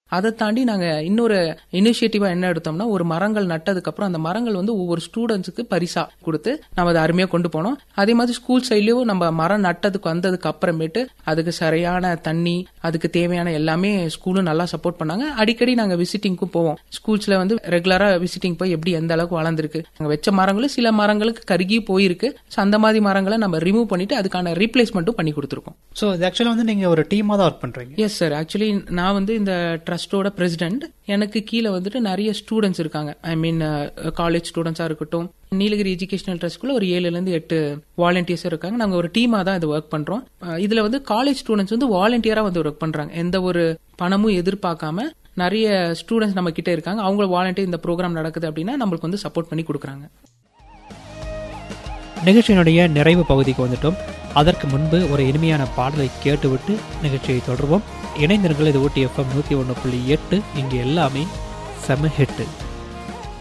அதை தாண்டி நாங்க இன்னொரு இனிஷியேட்டிவா என்ன எடுத்தோம்னா ஒரு மரங்கள் நட்டதுக்கு அப்புறம் அந்த மரங்கள் வந்து ஒவ்வொரு ஸ்டூடெண்ட்ஸுக்கு பரிசா கொடுத்து நம்ம அதை அருமையா கொண்டு போனோம் அதே மாதிரி ஸ்கூல் சைட்லயும் நம்ம மரம் நட்டதுக்கு வந்ததுக்கு அப்புறமேட்டு அதுக்கு சரியான தண்ணி அதுக்கு தேவையான எல்லாமே ஸ்கூலும் நல்லா சப்போர்ட் பண்ணாங்க அடிக்கடி நாங்க விசிட்டிங்க்கும் போவோம் ஸ்கூல்ஸ்ல வந்து ரெகுலரா விசிட்டிங் போய் எப்படி எந்த அளவுக்கு வளர்ந்துருக்கு நாங்க வச்ச மரங்களும் சில மரங்களுக்கு கருகி போயிருக்கு So அந்த மாதிரி மரங்களை நம்ம ரிமூவ் பண்ணிட்டு அதுக்கான ரீப்ளேஸ்மெண்ட்டும் பண்ணி கொடுத்துருக்கோம் ஸோ இது ஆக்சுவலாக வந்து நீங்கள் ஒரு டீமாக தான் ஒர்க் பண்ணுறீங்க எஸ் சார் ஆக்சுவலி நான் வந்து இந்த ட்ரஸ்டோட பிரசிடென்ட் எனக்கு கீழே வந்துட்டு நிறைய ஸ்டூடெண்ட்ஸ் இருக்காங்க ஐ மீன் காலேஜ் ஸ்டூடெண்ட்ஸா இருக்கட்டும் நீலகிரி எஜுகேஷனல் ட்ரஸ்ட்குள்ள ஒரு ஏழுல இருந்து எட்டு வாலண்டியர்ஸ் இருக்காங்க நாங்க ஒரு டீமா தான் இது ஒர்க் பண்றோம் அஹ் இதுல வந்து காலேஜ் ஸ்டூடெண்ட்ஸ் வந்து வாலண்டியரா வந்து ஒர்க் பண்றாங்க எந்த ஒரு பணமும் எதிர்பார்க்காம நிறைய ஸ்டூடெண்ட்ஸ் நம்ம கிட்ட இருக்காங்க அவங்க வாலண்டியர் இந்த ப்ரோக்ராம் நடக்குது அப்படின்னா நம்மளுக்கு வந்து சப்போர்ட் பண்ணி கொடுக்குறாங்க நிகழ்ச்சியினுடைய நிறைவு பகுதிக்கு வந்துட்டோம் அதற்கு முன்பு ஒரு இனிமையான பாடலை கேட்டுவிட்டு நிகழ்ச்சியை தொடர்வோம் இணைந்திருங்கள் இது ஊட்டி எஃப்எம் நூற்றி ஒன்று புள்ளி எட்டு இங்கே எல்லாமே செம ஹிட்டு